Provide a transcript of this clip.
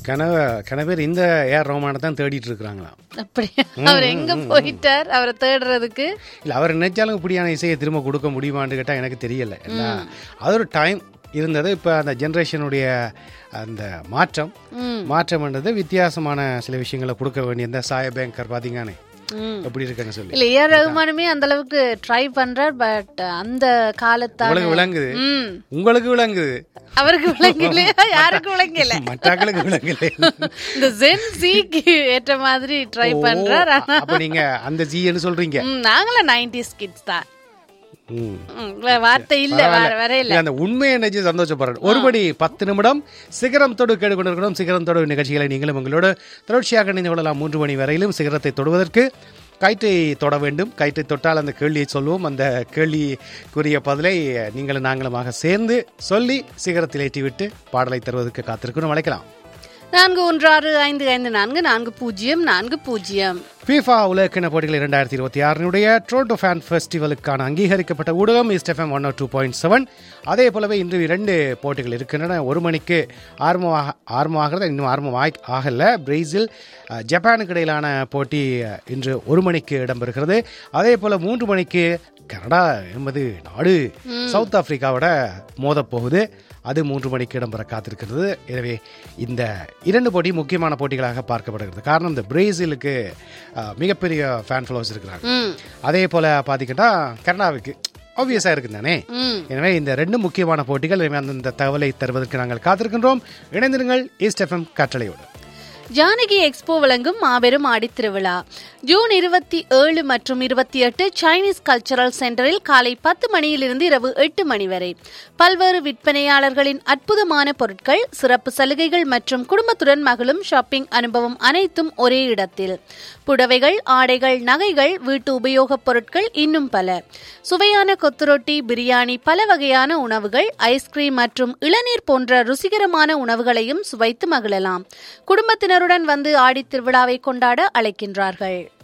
கனவ கனவேர் இந்த ஏர் ரோமானை தான் தேடிட்டு இருக்கிறாங்களாம் அப்படி அவர் எங்க போயிட்டார் அவரை தேடுறதுக்கு இல்லை அவர் நினைச்சாலும் இப்படியான இசையை திரும்ப கொடுக்க முடியுமான்னு கேட்டால் எனக்கு தெரியல இல்லை அது ஒரு டைம் இருந்தது இப்போ அந்த ஜென்ரேஷனுடைய அந்த மாற்றம் மாற்றம்ன்றது வித்தியாசமான சில விஷயங்களை கொடுக்க வேண்டிய இந்த சாய பேங்கர் பார்த்தீங்கன்னு ம். எப்படி இருக்குன்னு சொல்லி இல்ல ஏஆர் ரகுமானுமே அந்த அளவுக்கு ட்ரை பண்றார் பட் அந்த காலத்தால உங்களுக்கு விளங்குது ம் உங்களுக்கு விளங்குது அவருக்கு விளங்கலையா யாருக்கு விளங்கல மற்றாக்களுக்கு விளங்கல இந்த ஜென் சிக்கு ஏற்ற மாதிரி ட்ரை பண்றார் ஆனா அப்ப நீங்க அந்த ஜின்னு சொல்றீங்க ம், நாங்களும் நைன்டிஸ் கிட்ஸ் தான் ம். ம், வே- வார்த்தை இல்ல வேற வேற இல்ல இல்ல, அந்த உண்மையை நினைச்சு சந்தோஷப்படுறேன் ஒருபடி பத்து நிமிடம் சிகரம் தொடு கேட்டுக்கொண்டிருக்கிறோம் சிகரம் தொடு நிகழ்ச்சிகளை நீங்களும் உங்களோட தொடர்ச்சியாக இணைந்து கொள்ளலாம் மூன்று மணி வரையிலும் சிகரத்தை தொடுவதற்கு கயிற்றை தொட வேண்டும் கயிற்றை தொட்டால் அந்த கேள்வியை சொல்வோம் அந்த கேள்விக்குரிய பதிலை நீங்களும் நாங்களுமாக சேர்ந்து சொல்லி சிகரத்தில் ஏற்றிவிட்டு பாடலை தருவதற்கு காத்திருக்கணும் அழைக்கலாம் நான்கு ஒன்று ஆறு ஐந்து ஐந்து நான்கு நான்கு பூஜ்ஜியம் நான்கு பூஜ்ஜியம் FIFA உலகக்கிண போட்டிகள் இரண்டாயிரத்தி இருபத்தி ஆறினுடைய ட்ரோட்டோ ஃபேன் ஃபெஸ்டிவலுக்கான அங்கீகரிக்கப்பட்ட ஊடகம் இஸ்டெஃப்எம் ஒன் டூ பாயிண்ட் செவன் அதே போலவே இன்று இரண்டு போட்டிகள் இருக்கின்றன ஒரு மணிக்கு ஆரம்பமாக ஆரம்பமாகிறது இன்னும் ஆரம்பம் ஆய் ஆகல பிரேசில் அஹ், ஜப்பானுக்கு இடையிலான போட்டி அஹ், இன்று ஒரு மணிக்கு இடம்பெறுகிறது அதே போல மூன்று மணிக்கு கனடா என்பது நாடு சவுத் ஆப்பிரிக்காவோட மோதப் போகுது அது மூன்று மணிக்கு இடம்பெற காத்திருக்கிறது எனவே இந்த இரண்டு போட்டி முக்கியமான போட்டிகளாக பார்க்கப்படுகிறது காரணம் இந்த பிரேசிலுக்கு அஹ், மிகப்பெரிய ஃபேன் ஃபாலோவர்ஸ் இருக்கிறாங்க ம் அதே போல பார்த்தீங்கன்னா கனடாவுக்கு ஆப்வியஸாக இருக்கு தானே ம் எனவே இந்த ரெண்டு முக்கியமான போட்டிகள் எனவே அந்த தகவலை தருவதற்கு நாங்கள் காத்திருக்கின்றோம் இணைந்திருங்கள் ஈஸ்ட் எஃப்எம் கட்டளையோடு ஜானகி எக்ஸ்போ வழங்கும் மாபெரும் ஆடித் திருவிழா ஜூன் இருபத்தி ஏழு மற்றும் இருபத்தி எட்டு சைனீஸ் கல்ச்சரல் சென்டரில் காலை பத்து மணியிலிருந்து இரவு எட்டு மணி வரை பல்வேறு விற்பனையாளர்களின் அற்புதமான பொருட்கள் சிறப்பு சலுகைகள் மற்றும் குடும்பத்துடன் மகளும் ஷாப்பிங் அனுபவம் அனைத்தும் ஒரே இடத்தில் புடவைகள் ஆடைகள் நகைகள் வீட்டு உபயோகப் பொருட்கள் இன்னும் பல சுவையான கொத்துரொட்டி பிரியாணி பல வகையான உணவுகள் ஐஸ்கிரீம் மற்றும் இளநீர் போன்ற ருசிகரமான உணவுகளையும் சுவைத்து மகிழலாம் குடும்பத்தினருடன் வந்து ஆடித் திருவிழாவை கொண்டாட அழைக்கின்றார்கள்